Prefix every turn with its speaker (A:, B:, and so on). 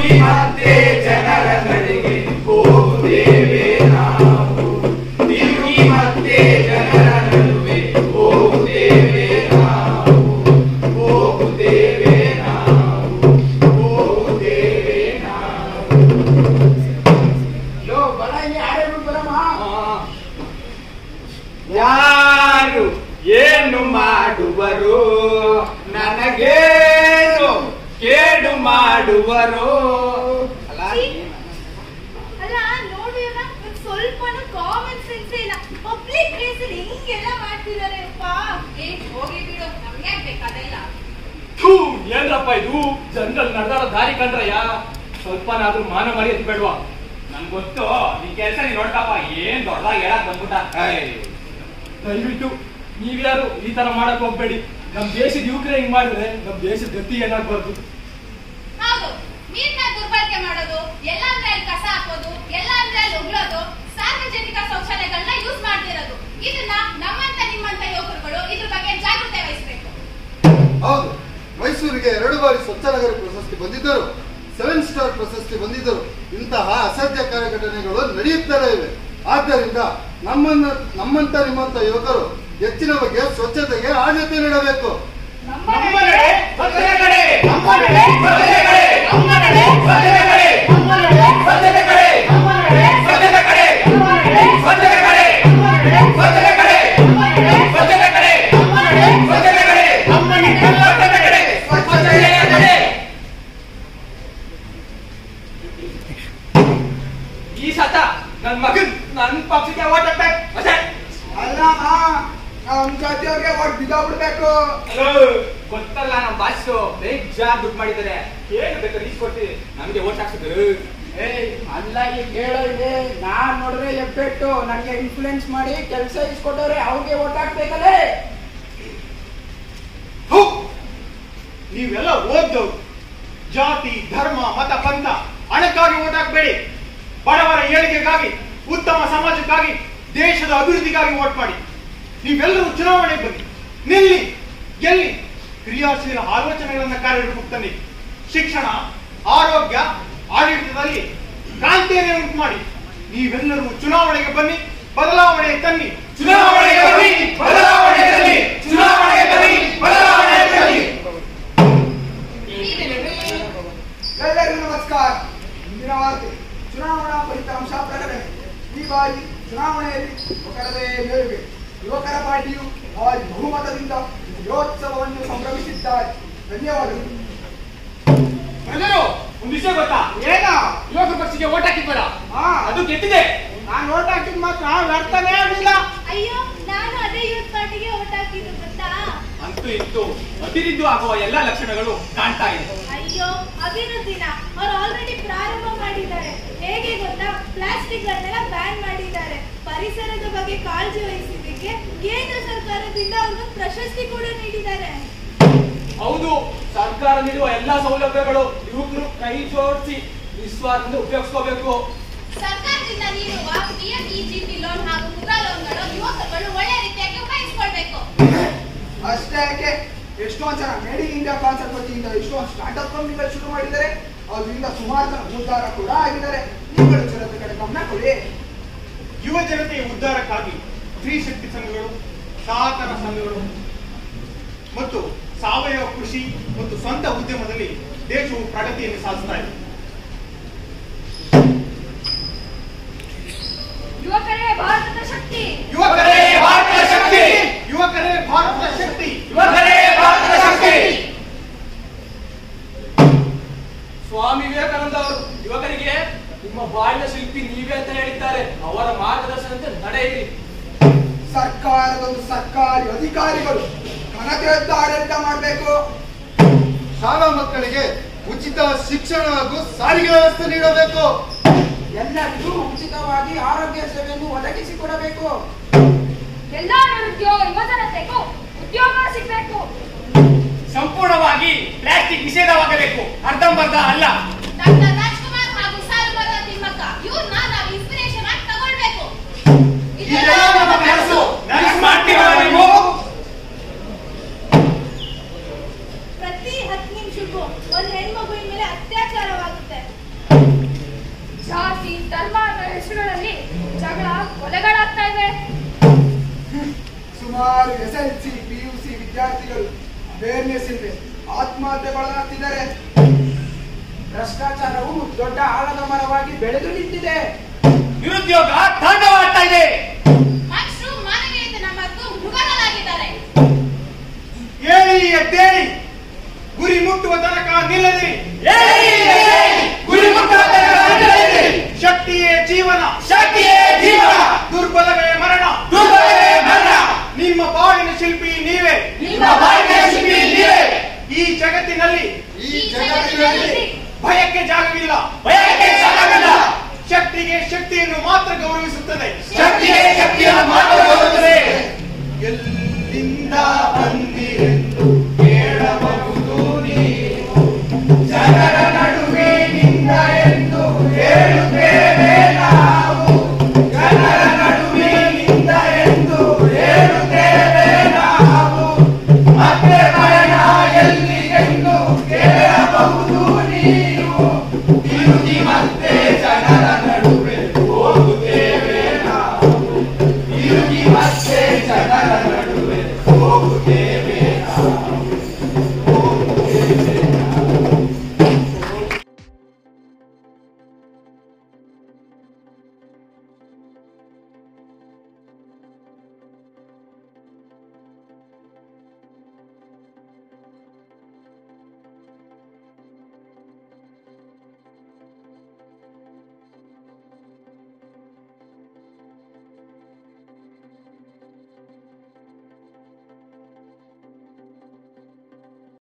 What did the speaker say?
A: ತಿರುಗಿ ಮತ್ತೆ ಜನರ ನಡಿಗೆ ಹೋಗುತ್ತೇವೆ ನಾವು ತಿರುಗಿ ಮತ್ತೆ ಜನರ ನಡುವೆ ಹೋಗುತ್ತೇವೆ ನಾವು ಹೋಗುತ್ತೇವೆ ನಾವು ಹೋಗುತ್ತೇವೆ ನಾವು
B: ಲೋ ಬರ ಇಲ್ಲಿ ಆಡೇ ಬಿಟ್ಟು ಬರಮ್ಮ
A: ಯಾರು ಏನು ಮಾಡುವರು ನನಗೇನು ಕೇಡು ಮಾಡುವರು ಅಲ್ಲ
C: ಅಲ್ಲ ನೋಡಿ ಅಣ್ಣ, ಒಂದ್ ಸ್ವಲ್ಪನೂ ಕಾಮನ್ ಸೆನ್ಸ್ ಇಲ್ಲ ಪಬ್ಲಿಕ್ ಪ್ಲೇಸ್ ಅಲ್ಲಿ ಹಿಂಗೆಲ್ಲ ಮಾಡ್ತಿದ್ದಾರೆ ಅಪ್ಪ ಏ ಹೋಗಿ ಬಿಡು ನಮ್ಗೆ ಬೇಕಾದೆಲ್ಲ
D: ಥೂ ಏನ್ರಪ್ಪ ಇದು ಜನರಲ್ ನಡೆದಾಡೋ ದಾರಿ ಕಂಡ್ರಯ್ಯ ಸ್ವಲ್ಪನಾದ್ರೂ ಮಾನ ಮರ್ಯಾದೆ ಬೇಡ್ವಾ ನನ್ ಗೊತ್ತು ನಿನ್ ಕೆಲ್ಸ ನೀನ್ ನೋಡ್ಕಪ್ಪ ಏನ್ ದೊಡ್ಡದಾಗಿ ಹೇಳಕ್ ಬಂದ್ಬಿಟ್ಟ ದಯವಿಟ್ಟು ನೀವ್ಯಾರು ಈ ತರ ಮಾಡಕ್ ಹೋಗ್ಬೇಡಿ ನಮ್ ದೇಶದ ಯುವಕರೇ ಹಿಂಗ್ ಮಾಡಿದ್ರೆ ನಮ್ ದೇಶದ ಗತಿ ಏನಾಗ್ಬಾರ್ದು
C: ಹೌದು ನೀರ್ನ ದುರ್ಬಳಕೆ ಮಾಡೋದು ಎಲ್ಲ ಅಂದ್ರೆ ಅಲ್ಲಿ ಕಸ ಹಾಕೋದು ಎಲ್ಲ ಅಂದ್ರೆ ಅಲ್ಲಿ ಉಗ್ಳೋದು ಸಾರ್ವಜನಿಕ ಶೌಚಾಲಯಗಳನ್ನ ಯೂಸ್ ಮಾಡ್ತಿರೋದು ಇದನ್ನ ನಮ್ಮಂತ ನಿಮ್ಮಂತ ಯುವಕರುಗಳು ಇದ್ರ ಬಗ್ಗೆ ಜಾಗೃತಿ ವಹಿಸಬೇಕು
E: ಹೌದು ಮೈಸೂರಿಗೆ ಎರಡು ಬಾರಿ ಸ್ವಚ್ಛ ನಗರ ಪ್ರಶಸ್ತಿ ಬಂದಿದ್ದರು ಸೆವೆನ್ ಸ್ಟಾರ್ ಪ್ರಶಸ್ತಿ ಬಂದಿದ್ದರು ಇಂತಹ ಅಸಾಧ್ಯ ಕಾರ್ಯಘಟನೆಗಳು ನಡೆಯುತ್ತಲೇ ಇವೆ ಆದ್ದರಿಂದ ನಮ್ಮನ್ನ ನಮ್ಮಂತ ನಿಮ್ಮಂತ ಯುವಕರು ಹೆಚ್ಚಿನ ಬಗ್ಗೆ ಸ್ವಚ್ಛತೆಗೆ ಆದ್ಯತೆ ನೀಡಬೇಕು
A: ನಮ್ಮ ನಡೆ ಸ್ವಚ್ಛತೆ ಕಡೆ ನಮ್ಮ ನಡೆ ಸ್ವಚ್ಛತೆ ಕಡೆ ನಮ್ಮ ನಡೆ ಸ್ವಚ್ಛತೆ ಕಡೆ ನಮ್ಮ ನಡೆ ಸ್ವಚ್ಛತೆ ಕಡೆ ನಮ್ಮ ನಡೆ ಸ್ವಚ್ಛತೆ ಕಡೆ ನಮ್ಮ ನಡೆ ಸ್ವಚ್ಛತೆ ಕಡೆ ನಮ್ಮ ನಡೆ ಸ್ವಚ್ಛತೆ ಕಡೆ ನಮ್ಮ ನಡೆ ಸ್ವಚ್ಛತೆ ಕಡೆ ನಮ್ಮ ನಡೆ ಸ್ವಚ್ಛತೆ ಕಡೆ ನಮ್ಮ ನಡೆ ಸ್ವಚ್ಛತೆ ಕಡೆ ಸ್ವಚ್ಛತೆಯ ಕಡೆ
D: ಈ ಸತ ನನ್ ಮಗನ್ ನನ್ ಪಕ್ಷಕ್ಕೆ ಓಟ್ ಹಾಕ್ಬೇಕು ಅಷ್ಟೇ
B: ಅಲ್ಲಮ್ಮ ನಮ್ ಜೊತೆಯವ್ರಿಗೆ ಒಟ್ಟು ಬಿದ್ದೋಗ್ಬಿಡ್ಬೇಕು
D: ಹಲೋ ಗೊತ್ತಲ್ಲ ನಮ್ ಬಾಸು ಬೇಜಾರ್ ದುಡ್ಡು ಮಾಡಿದ್ದಾರೆ ಏನು ಬೇಕಾದ್ರೆ ಈಸ್ ಕೊಡ್ತೀವಿ ನಮ್ಗೆ ಓಟ್ ಹಾಕ್ಸಿದ್ರು
B: ಏಯ್ ಅಲ್ಲ ಈಗ ಹೇಳೋ ಇದೆ ನಾನ್ ನೋಡಿದ್ರೆ ಎಬ್ಬೆಟ್ಟು ನನಗೆ ಇನ್ಫ್ಲುಯೆನ್ಸ್ ಮಾಡಿ ಕೆಲಸ ಇಸ್ಕೊಟ್ಟವ್ರೆ ಅವ್ರಿಗೆ ಓಟ್ ಹಾಕ್ಬೇಕಲ್ಲೇ
F: ಹೌ ನೀವೆಲ್ಲ ಓದ್ದವ್ರು ಜಾತಿ ಧರ್ಮ ಮತ ಪಂಥ ಹಣಕ್ಕಾಗಿ ಓಟ್ ಹಾಕ್ಬೇಡಿ ಬಡವರ ಏಳಿಗೆಗಾಗಿ ಉತ್ತಮ ಸಮಾಜಕ್ಕಾಗಿ ದೇಶದ ಅಭಿವೃದ್ಧಿಗಾಗಿ ಓಟ್ ಮಾಡಿ ನೀವೆಲ್ಲರೂ ಚುನಾವಣೆ ಬನ್ನಿ ನಿಲ್ಲಿ ಗೆಲ್ಲಿ ಕ್ರಿಯಾಶೀಲ ಆಲೋಚನೆಗಳನ್ನ ಕಾರ್ಯರೂಪಕ್ಕೆ ತನ್ನಿ ಶಿಕ್ಷಣ ಆರೋಗ್ಯ ಆಡಳಿತದಲ್ಲಿ ಕ್ರಾಂತಿಯನ್ನೇ ಉಂಟು ಮಾಡಿ ನೀವೆಲ್ಲರೂ ಚುನಾವಣೆಗೆ ಬನ್ನಿ ಬದಲಾವಣೆ ತನ್ನಿ
A: ಚುನಾವಣೆಗೆ ಬನ್ನಿ ಬದಲಾವಣೆ ತನ್ನಿ ಚುನಾವಣೆಗೆ ಬನ್ನಿ ಬದಲಾವಣೆ ತನ್ನಿ
B: ಎಲ್ಲರಿಗೂ ನಮಸ್ಕಾರ ಇಂದಿನ ವಾರ್ತೆ ಚುನಾವಣಾ ಫಲಿತಾಂಶ ಪ್ರಕಟಣೆ ಈ ಬಾರಿ ಚುನಾವಣೆಯಲ್ಲಿ ಯುವಕರದೇ ಮೇಲುಗೆ ಯುವಕರ ಪಾರ್ಟಿಯು ಭಾರಿ ಬಹುಮತದಿಂದ ವಿಜಯೋತ್ಸವವನ್ನು ಸಂಭ್ರಮಿಸಿದ್ದಾರೆ ಧನ್ಯವಾದಗಳು
D: ಎಲ್ಲರೂ ಒಂದ್ ವಿಷಯ ಗೊತ್ತಾ
B: ಏನ
D: ಯುವಕ ಪಕ್ಷಕ್ಕೆ ಓಟ್ ಹಾಕಿದ್ಬೇಡ
B: ಹಾ
D: ಅದು ಗೆದ್ದಿದೆ
B: ನಾನು ಓಟ್ ಹಾಕಿದ್ ಮಾತ್ರ ವ್ಯರ್ಥನೇ ಆಗಲಿಲ್ಲ
C: ಅಯ್ಯೋ ನಾನು ಅದೇ ಯೂತ್ ಪಾರ್ಟಿಗೆ ಓಟ್ ಹಾಕಿದ್ದು ಗೊತ್ತಾ
D: ಅಂತೂ ಇತ್ತು ಅಭಿವೃದ್ಧಿ ಆಗುವ ಎಲ್ಲಾ ಲಕ್ಷಣಗಳು ಕಾಣ್ತಾ ಇದೆ
C: ಅಯ್ಯೋ ಅಭಿವೃದ್ಧಿನ ಅವ್ರು ಆಲ್ರೆಡಿ ಪ್ರಾರಂಭ ಮಾಡಿದ್ದಾರೆ ಹೇಗೆ ಗೊತ್ತಾ ಪ್ಲಾಸ್ಟಿಕ್ ಗಳನ್ನೆಲ್ಲ ಬ್ಯಾನ್ ಮಾಡಿದ್ದಾರೆ ಪರಿಸರದ ಬಗ್ಗೆ ಕಾಳಜಿ ವಹಿಸಿದ್ದಕ್ಕೆ ಕೇಂದ್ರ ಸರ್ಕಾರದಿಂದ ಅವ್ರಿಗೆ ಪ್ರಶಸ್ತಿ ಕೂಡ ನೀಡಿದ್ದಾರೆ
D: ಹೌದು ಸರ್ಕಾರ ನೀಡುವ ಎಲ್ಲಾ ಸೌಲಭ್ಯಗಳು ಯುವಕರು ಕೈ ಜೋಡಿಸಿ ನಿಸ್ವಾರ್ಥದಿಂದ ಉಪಯೋಗಿಸ್ಕೋಬೇಕು
C: ಸರ್ಕಾರದಿಂದ ನೀಡುವ ಪಿಎಂಇಜಿಪಿ ಲೋನ್ ಹಾಗೂ ಮುದ್ರಾ ಲೋನ್ಗಳು ಯುವಕರುಗಳು ಒಳ್ಳೆ ರೀತಿಯಾಗಿ ಉಪಯೋಗಿಸಿಕೊಳ್ಬೇಕು
B: ಅಷ್ಟೇ ಯಾಕೆ ಎಷ್ಟೊಂದ್ ಜನ ಮೇಡ್ ಇನ್ ಇಂಡಿಯಾ ಕಾನ್ಸೆಪ್ಟ್ ವತಿಯಿಂದ ಎಷ್ಟೊಂದು ಸ್ಟಾರ್ಟ್ಅಪ್ ಕಂಪನಿಗಳು ಶುರು ಮಾಡಿದ್ದಾರೆ ಅದರಿಂದ ಸುಮಾರು ಜನ ಉದ್ಧಾರ ಕೂಡ ಆಗಿದ್ದಾರೆ ನೀವುಗಳು ಜನತೆ ಕಡೆ ಗಮನ ಕೊಡಿ
F: ಯುವ ಜನತೆಯ ಉದ್ಧಾರಕ್ಕಾಗಿ ಸ್ತ್ರೀ ಶಕ್ತಿ ಸಂಘಗಳು ಸಹಕಾರ ಸಂಘಗಳು ಮತ್ತು ಸಾವಯವ ಕೃಷಿ ಮತ್ತು ಸ್ವಂತ ಉದ್ಯಮದಲ್ಲಿ ದೇಶವು ಪ್ರಗತಿಯನ್ನು ಸಾಧಿಸ್ತಾ ಇದೆ
C: ಯುವಕರೇ ಭಾರತದ ಶಕ್ತಿ
A: ಯುವಕರೇ ಭಾರತದ ಶಕ್ತಿ
F: ಯುವಕರೇ ಭಾರತದ ಶಕ್ತಿ
A: ಯುವಕರೇ ಭಾರತದ ಶಕ್ತಿ
D: ಸ್ವಾಮಿ ವಿವೇಕಾನಂದ ಅವರು ಯುವಕರಿಗೆ ನಿಮ್ಮ ಬಾಳಿನ ಶಿಲ್ಪಿ ನೀವೇ ಅಂತ ಹೇಳಿದ್ದಾರೆ ಅವರ ಮಾರ್ಗದರ್ಶನದಂತೆ ನಡೆಯಿರಿ
B: ಸರ್ಕಾರದೊಂದು ಸರ್ಕಾರಿ ಅಧಿಕಾರಿಗಳು ಘನತೆಯದ್ದ ಆಡಳಿತ ಮಾಡಬೇಕು
E: ಶಾಲಾ ಮಕ್ಕಳಿಗೆ ಉಚಿತ ಶಿಕ್ಷಣ ಹಾಗೂ ಸಾರಿಗೆ ವ್ಯವಸ್ಥೆ ನೀಡಬೇಕು
B: ಎಲ್ಲರಿಗೂ ಉಚಿತವಾಗಿ ಆರೋಗ್ಯ ಸೇವೆಯನ್ನು ಒದಗಿಸಿಕೊಡಬೇಕು
C: ಎಲ್ಲಾ ನಿರುದ್ಯೋಗ ಯುವಜನತೆಗೂ ಉದ್ಯೋಗ ಸಿಗಬೇಕು
A: ಸಂಪೂರ್ಣವಾಗಿ ಪ್ಲಾಸ್ಟಿಕ್ ನಿಷೇಧವಾಗಬೇಕು ಅರ್ಧಂಬರ್ಧ ಅಲ್ಲ
C: ಡಾಕ್ಟರ್ ರಾಜ್ಕುಮಾರ್ ಹಾಗೂ ಸಾಲುಮರ ತಿಮ್ಮಕ್ಕ ಇವ್ರನ್ನ ನಾವು ಇನ್ಸ್ಪಿರೇಷನ್ ಆಗಿ ತಗೊಳ್ಬೇಕು
A: ಇದೆಲ್ಲ ನಮ್ಮ ಕನಸು ನನಸು ಮಾಡ್ತೀರಾ ನೀವು
C: ಪ್ರತಿ ಹತ್ತು ನಿಮಿಷಕ್ಕೂ ಒಂದು ಹೆಣ್ಮಗುವಿನ ಮೇಲೆ ಅತ್ಯಾಚಾರವಾಗುತ್ತೆ
G: ಜಾತಿ ಧರ್ಮ ಅನ್ನೋ ಹೆಸರುಗಳಲ್ಲಿ ಜಗಳ ಕೊಲೆಗಳಾಗ್ತಾ ಇವೆ
B: ಸುಮಾರು S L C P U C ವಿದ್ಯಾರ್ಥಿಗಳು ಅವೇರ್ನೆಸ್ ಇಲ್ಲದೆ ಆತ್ಮಹತ್ಯೆಗೊಳಗಾಗ್ತಿದ್ದಾರೆ ಭ್ರಷ್ಟಾಚಾರವು ದೊಡ್ಡ ಆಲದ ಮರವಾಗಿ ಬೆಳೆದು ನಿಂತಿದೆ
A: ನಿರುದ್ಯೋಗ ತಾಂಡವಾಡ್ತಾ ಇದೆ
C: ಮನುಷ್ಯರು ಮಾನವೀಯತೆನ ಮರೆತು ಮೃಗಗಳಾಗಿದ್ದಾರೆ
F: ಏಳಿ ಎದ್ದೇಳಿ ಗುರಿ ಮುಟ್ಟುವ ತನಕ ನಿಲ್ಲದಿರಿ
A: ಏಳಿ, ಏಳಿ, ಗುರಿ ಮುಟ್ಟುವ ತನಕ ನಿಲ್ಲದಿರಿ.
F: ಶಕ್ತಿಯೇ ಜೀವನ
A: ಶಕ್ತಿಯೇ ಜೀವನ
F: ದುರ್ಬಲವೇ ಮರಣ
A: ದುರ್ಬಲವೇ ಮರಣ
F: ನಿಮ್ಮ ಬಾಳಿನ ಶಿಲ್ಪಿ ನೀವೇ
A: ನಿಮ್ಮ ಬಾಳಿನ ಶಿಲ್ಪಿ ನೀವೇ
F: ಈ ಜಗತ್ತಿನಲ್ಲಿ
E: ಈ ಜಗತ್ತಿನಲ್ಲಿ
F: ಭಯಕ್ಕೆ ಜಾಗವಿಲ್ಲ
A: ಭಯಕ್ಕೆ ಜಾಗವಿಲ್ಲ.
F: ಶಕ್ತಿಗೆ ಶಕ್ತಿಯನ್ನು ಮಾತ್ರ ಗೌರವಿಸುತ್ತದೆ
A: ಶಕ್ತಿಯೇ ಶಕ್ತಿಯನ್ನು ಮಾತ್ರ ಗೌರವಿಸುತ್ತದೆ.
F: ಎಲ್ಲಿಂದ ಬಂದಿರೆಂದು